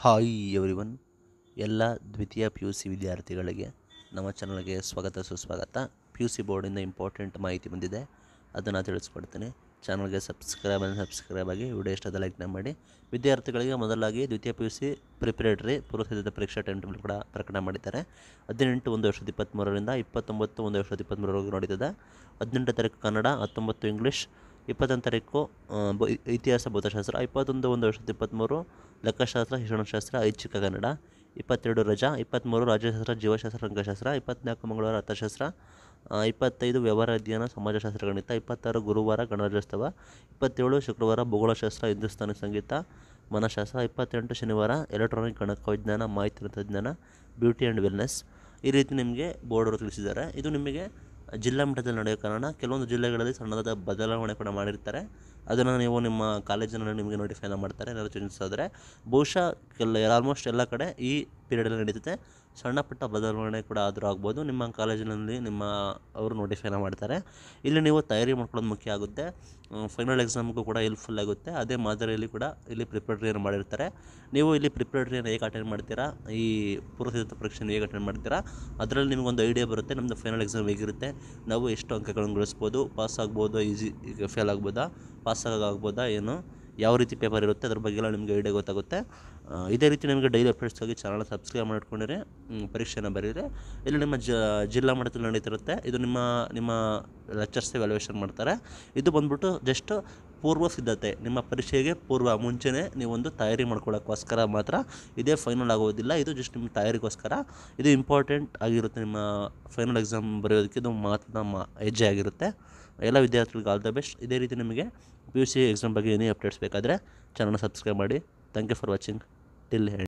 hi everyone ಎಲ್ಲ ದ್ವಿತೀಯ P U C ವಿದ್ಯಾರ್ಥಿಗಳಿಗೆ ನಮ್ಮ ಚಾನಲ್ಗೆ ಸ್ವಾಗತ ಸುಸ್ವಾಗತ ಪಿ ಯು ಸಿ ಬೋರ್ಡಿಂದ ಇಂಪಾರ್ಟೆಂಟ್ ಮಾಹಿತಿ ಬಂದಿದೆ ಅದನ್ನು ತಿಳಿಸ್ಕೊಡ್ತೀನಿ ಚಾನಲ್ಗೆ ಸಬ್ಸ್ಕ್ರೈಬ್ ಅಂದರೆ ಸಬ್ಸ್ಕ್ರೈಬ್ ಆಗಿ ವಿಡಿಯೋ ಇಷ್ಟದ ಲೈಕ್ನ ಮಾಡಿ ವಿದ್ಯಾರ್ಥಿಗಳಿಗೆ ಮೊದಲಾಗಿ ದ್ವಿತೀಯ ಪಿ ಯು ಸಿ ಪ್ರಿಪರೇಟರಿ ಪೂರ್ವಸಿದ್ಧತಾ ಪರೀಕ್ಷಾ ಟೈಮ್ ಟೇಬಲ್ ಕೂಡ ಪ್ರಕಟ ಮಾಡಿದ್ದಾರೆ ಹದಿನೆಂಟು ಒಂದು ವರ್ಷದ ಇಪ್ಪತ್ತ್ಮೂರರಿಂದ ಇಪ್ಪತ್ತೊಂಬತ್ತು ಒಂದು ವರ್ಷದ ಇಪ್ಪತ್ತ್ಮೂರವರೆಗೂ ನಡೀತದೆ ಹದಿನೆಂಟು ತಾರೀಕು ಕನ್ನಡ ಹತ್ತೊಂಬತ್ತು ಇಂಗ್ಲೀಷ್ ಇಪ್ಪತ್ತೊಂದು ತಾರೀಕು ಆ, ಬ- ಇತಿಹಾಸ ಭೌತಶಾಸ್ತ್ರ ಇಪ್ಪತ್ತೊಂದು ಒಂದು ವರ್ಷದ ಇಪ್ಪತ್ತ್ಮೂರು ಲೆಕ್ಕಶಾಸ್ತ್ರ ಶಿಕ್ಷಣಶಾಸ್ತ್ರ ಐಚ್ಛಿಕ ಕನ್ನಡ ಇಪ್ಪತ್ತೆರಡು ರಜಾ ಇಪ್ಪತ್ತ್ಮೂರು ರಾಜ್ಯಶಾಸ್ತ್ರ ಜೀವಶಾಸ್ತ್ರ ಅಂಕಶಾಸ್ತ್ರ ಇಪ್ಪತ್ನಾಲ್ಕು ಮಂಗಳವಾರ ಅರ್ಥಶಾಸ್ತ್ರ ಆ, ಇಪ್ಪತ್ತೈದು ವ್ಯವಹಾರ ಅಧ್ಯಯನ ಸಮಾಜಶಾಸ್ತ್ರ ಗಣಿತ ಇಪ್ಪತ್ತಾರು ಗುರುವಾರ ಗಣರಾಜ್ಯೋತ್ಸವ ಇಪ್ಪತ್ತೇಳು ಶುಕ್ರವಾರ ಭೂಗೋಳಶಾಸ್ತ್ರ ಹಿಂದೂಸ್ತಾನಿ ಸಂಗೀತ ಮನಃಶಾಸ್ತ್ರ ಇಪ್ಪತ್ತೆಂಟು ಶನಿವಾರ ಎಲೆಕ್ಟ್ರಾನಿಕ್ ಗಣಕ ವಿಜ್ಞಾನ ಮಾಹಿತಿ ತಂತ್ರಜ್ಞಾನ ಬ್ಯೂಟಿ ಆ್ಯಂಡ್ ವೆಲ್ನೆಸ್ ಈ ರೀತಿ ನಿಮಗೆ ಬೋರ್ಡವರು ತಿಳಿಸಿದ್ದಾರೆ ಇದು ನಿಮಗೆ ಜಿಲ್ಲಾ ಮಟ್ಟದಲ್ಲಿ ನಡೆಯೋ ಕಾರಣ ಕೆಲವೊಂದು ಜಿಲ್ಲೆಗಳಲ್ಲಿ ಸಣ್ಣದಾದ ಬದಲಾವಣೆ ಕೂಡ ಮಾಡಿರ್ತಾರೆ ಅದನ್ನು ನೀವು ನಿಮ್ಮ ಕಾಲೇಜಿನಲ್ಲಿ ನಿಮಗೆ ನೋಟಿಫೈನ ಮಾಡ್ತಾರೆ ಏನಾದರೂ ಚೇಂಜಸ್ ಆದರೆ ಬಹುಶಃ ಕೆಲ ಆಲ್ಮೋಸ್ಟ್ ಎಲ್ಲ ಕಡೆ ಈ ಪೀರಿಯಡಲ್ಲಿ ನಡೀತದೆ ಸಣ್ಣ ಪುಟ್ಟ ಬದಲಾವಣೆ ಕೂಡ ಆದರೂ ಆಗ್ಬೋದು ನಿಮ್ಮ ಕಾಲೇಜಿನಲ್ಲಿ ನಿಮ್ಮ ಅವರು ನೋಟಿಫೈನ ಮಾಡ್ತಾರೆ ಇಲ್ಲಿ ನೀವು ತಯಾರಿ ಮಾಡ್ಕೊಳ್ಳೋದು ಮುಖ್ಯ ಆಗುತ್ತೆ ಫೈನಲ್ ಎಕ್ಸಾಮ್ಗೂ ಕೂಡ ಹೆಲ್ಪ್ಫುಲ್ ಆಗುತ್ತೆ ಅದೇ ಮಾದರಿಯಲ್ಲಿ ಕೂಡ ಇಲ್ಲಿ ಪ್ರಿಪರೇಟರಿಯನ್ನು ಮಾಡಿರ್ತಾರೆ ನೀವು ಇಲ್ಲಿ ಪ್ರಿಪರೇಟರಿಯನ್ನು ಹೇಗೆ ಅಟೆಂಡ್ ಮಾಡ್ತೀರಾ ಈ ಪೂರ್ವಸಿದ್ಧತಾ ಪರೀಕ್ಷೆಯನ್ನು ಹೇಗೆ ಅಟೆಂಡ್ ಮಾಡ್ತೀರಾ ಅದರಲ್ಲಿ ನಿಮಗೊಂದು ಐಡಿಯಾ ಬರುತ್ತೆ ನಮ್ಮದು ಫೈನಲ್ ಎಕ್ಸಾಮ್ ಹೇಗಿರುತ್ತೆ ನಾವು ಎಷ್ಟು ಅಂಕಗಳನ್ನು ಗಳಿಸ್ಬೋದು ಪಾಸ್ ಆಗ್ಬೋದು ಈಸಿ ಈಗ ಫೇಲ್ ಆಗ್ಬೋದಾ ಪಾಸ್ ಆಗ್ಬೋದಾ ಏನು ಯಾವ ರೀತಿ ಪೇಪರ್ ಇರುತ್ತೆ ಅದ್ರ ಬಗ್ಗೆ ಎಲ್ಲ ನಿಮಗೆ ಐಡಿಯಾ ಗೊತ್ತಾಗುತ್ತೆ ಆ, ಇದೇ ರೀತಿ ನಿಮಗೆ ಡೈಲಿ ಅಪ್ಡೇಟ್ಸ್ಗಾಗಿ ಚಾನಲ್ ಸಬ್ಸ್ಕ್ರೈಬ್ ಮಾಡ್ಕೊಂಡಿರಿ ಮ್, ಪರೀಕ್ಷೆನ ಬರೀರಿ ಇಲ್ಲಿ ನಿಮ್ಮ ಜ ಜಿಲ್ಲಾ ಮಟ್ಟದಲ್ಲಿ ನಡೀತಿರುತ್ತೆ ಇದು ನಿಮ್ಮ ನಿಮ್ಮ ಲೆಕ್ಚರ್ಸ್ ವ್ಯಾಲ್ಯೂಯೇಷನ್ ಮಾಡ್ತಾರೆ ಇದು ಬಂದ್ಬಿಟ್ಟು ಜಸ್ಟ್ ಪೂರ್ವ ಸಿದ್ಧತೆ ನಿಮ್ಮ ಪರೀಕ್ಷೆಗೆ ಪೂರ್ವ ಮುಂಚೆನೇ ನೀವೊಂದು ತಯಾರಿ ಮಾಡ್ಕೊಳ್ಳೋಕ್ಕೋಸ್ಕರ ಮಾತ್ರ ಇದೇ ಫೈನಲ್ ಆಗೋದಿಲ್ಲ ಇದು ಜಸ್ಟ್ ನಿಮ್ಮ ತಯಾರಿಗೋಸ್ಕರ ಇದು ಇಂಪಾರ್ಟೆಂಟ್ ಆಗಿರುತ್ತೆ ನಿಮ್ಮ ಫೈನಲ್ ಎಕ್ಸಾಮ್ ಬರೆಯೋದಕ್ಕೆ ಇದು ಮಹತ್ವದ ಮ ಹೆಜ್ಜೆ ಆಗಿರುತ್ತೆ ಎಲ್ಲ ವಿದ್ಯಾರ್ಥಿಗಳಿಗೆ ಆಲ್ ದ ಬೆಸ್ಟ್ ಇದೇ ರೀತಿ ನಿಮಗೆ ಪಿ ಯು ಸಿ ಎಕ್ಸಾಮ್ ಬಗ್ಗೆ ಏನೇ ಅಪ್ಡೇಟ್ಸ್ ಬೇಕಾದರೆ ಚಾನಲ್ನ ಸಬ್ಸ್ಕ್ರೈಬ್ ಮಾಡಿ thank you for watching till end